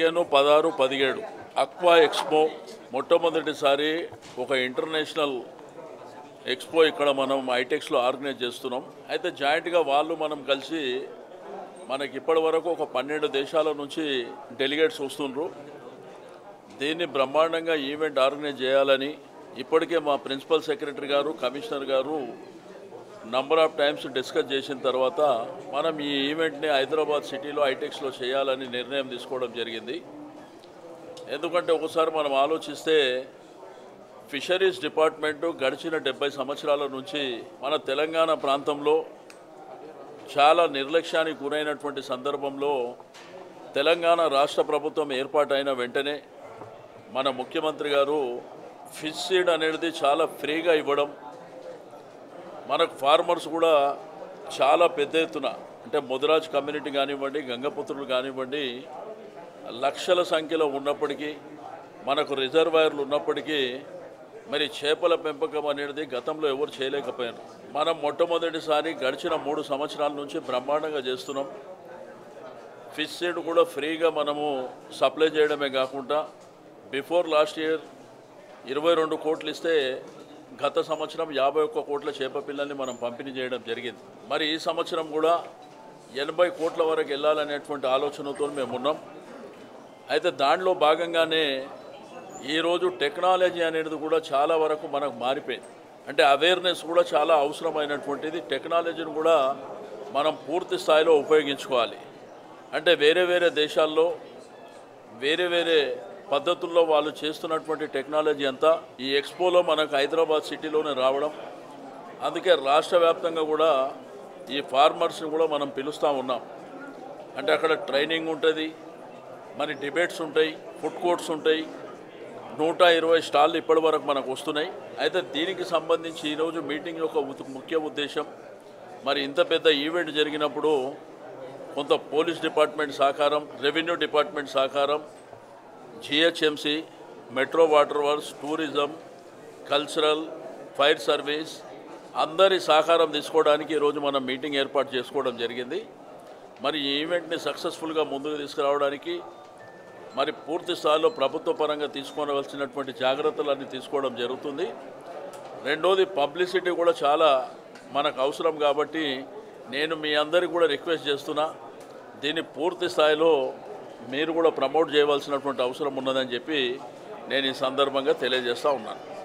పదిహేను పదహారు పదిహేడు అక్వా ఎక్స్పో మొట్టమొదటిసారి ఒక ఇంటర్నేషనల్ ఎక్స్పో ఇక్కడ మనం ఐటెక్స్లో ఆర్గనైజ్ చేస్తున్నాం అయితే జాయింట్గా వాళ్ళు మనం కలిసి మనకి ఇప్పటి వరకు ఒక పన్నెండు దేశాల నుంచి డెలిగేట్స్ వస్తుండ్రు దీన్ని బ్రహ్మాండంగా ఈవెంట్ ఆర్గనైజ్ చేయాలని ఇప్పటికే మా ప్రిన్సిపల్ సెక్రటరీ గారు కమిషనర్ గారు నంబర్ ఆఫ్ టైమ్స్ డిస్కస్ చేసిన తర్వాత మనం ఈ ఈవెంట్ని హైదరాబాద్ సిటీలో ఐటెక్స్లో చేయాలని నిర్ణయం తీసుకోవడం జరిగింది ఎందుకంటే ఒకసారి మనం ఆలోచిస్తే ఫిషరీస్ డిపార్ట్మెంటు గడిచిన డెబ్బై సంవత్సరాల నుంచి మన తెలంగాణ ప్రాంతంలో చాలా నిర్లక్ష్యానికి గురైనటువంటి సందర్భంలో తెలంగాణ రాష్ట్ర ప్రభుత్వం ఏర్పాటైన వెంటనే మన ముఖ్యమంత్రి గారు ఫిష్ సీడ్ అనేది చాలా ఫ్రీగా ఇవ్వడం మనకు ఫార్మర్స్ కూడా చాలా పెద్ద ఎత్తున అంటే ముదిరాజ్ కమ్యూనిటీ కానివ్వండి గంగపుత్రులు కానివ్వండి లక్షల సంఖ్యలో ఉన్నప్పటికీ మనకు రిజర్వాయర్లు ఉన్నప్పటికీ మరి చేపల పెంపకం అనేది గతంలో ఎవరు చేయలేకపోయారు మనం మొట్టమొదటిసారి గడిచిన మూడు సంవత్సరాల నుంచి బ్రహ్మాండంగా చేస్తున్నాం ఫిష్ సీడ్ కూడా ఫ్రీగా మనము సప్లై చేయడమే కాకుండా బిఫోర్ లాస్ట్ ఇయర్ ఇరవై రెండు కోట్లు ఇస్తే గత సంవత్సరం యాభై ఒక్క కోట్ల చేప పిల్లల్ని మనం పంపిణీ చేయడం జరిగింది మరి ఈ సంవత్సరం కూడా ఎనభై కోట్ల వరకు వెళ్ళాలనేటువంటి ఆలోచనతో మేము ఉన్నాం అయితే దానిలో భాగంగానే ఈరోజు టెక్నాలజీ అనేది కూడా చాలా వరకు మనకు మారిపోయింది అంటే అవేర్నెస్ కూడా చాలా అవసరమైనటువంటిది టెక్నాలజీని కూడా మనం పూర్తి స్థాయిలో ఉపయోగించుకోవాలి అంటే వేరే వేరే దేశాల్లో వేరే వేరే పద్ధతుల్లో వాళ్ళు చేస్తున్నటువంటి టెక్నాలజీ అంతా ఈ ఎక్స్పోలో మనకు హైదరాబాద్ సిటీలోనే రావడం అందుకే రాష్ట్ర వ్యాప్తంగా కూడా ఈ ఫార్మర్స్ని కూడా మనం పిలుస్తూ ఉన్నాం అంటే అక్కడ ట్రైనింగ్ ఉంటుంది మరి డిబేట్స్ ఉంటాయి ఫుడ్ కోర్ట్స్ ఉంటాయి నూట ఇరవై స్టాళ్ళు ఇప్పటి వరకు మనకు వస్తున్నాయి అయితే దీనికి సంబంధించి ఈరోజు మీటింగ్ యొక్క ఉత్- ముఖ్య ఉద్దేశం మరి ఇంత పెద్ద ఈవెంట్ జరిగినప్పుడు కొంత పోలీస్ డిపార్ట్మెంట్ సహకారం రెవెన్యూ డిపార్ట్మెంట్ సహకారం GHMC metro water works tourism cultural fire service అందరి సహకారం తీసుకోవడానికి ఈరోజు మనం మీటింగ్ ఏర్పాటు చేసుకోవడం జరిగింది మరి ఈ ఈవెంట్ని సక్సెస్ఫుల్గా ముందుకు తీసుకురావడానికి మరి పూర్తి స్థాయిలో ప్రభుత్వ పరంగా తీసుకోవలసినటువంటి జాగ్రత్తలన్నీ తీసుకోవడం జరుగుతుంది రెండోది పబ్లిసిటీ కూడా చాలా మనకు అవసరం కాబట్టి నేను మీ అందరికీ కూడా రిక్వెస్ట్ చేస్తున్నా దీన్ని పూర్తి స్థాయిలో మీరు కూడా ప్రమోట్ చేయవలసినటువంటి అవసరం ఉన్నదని చెప్పి నేను ఈ సందర్భంగా తెలియజేస్తూ ఉన్నాను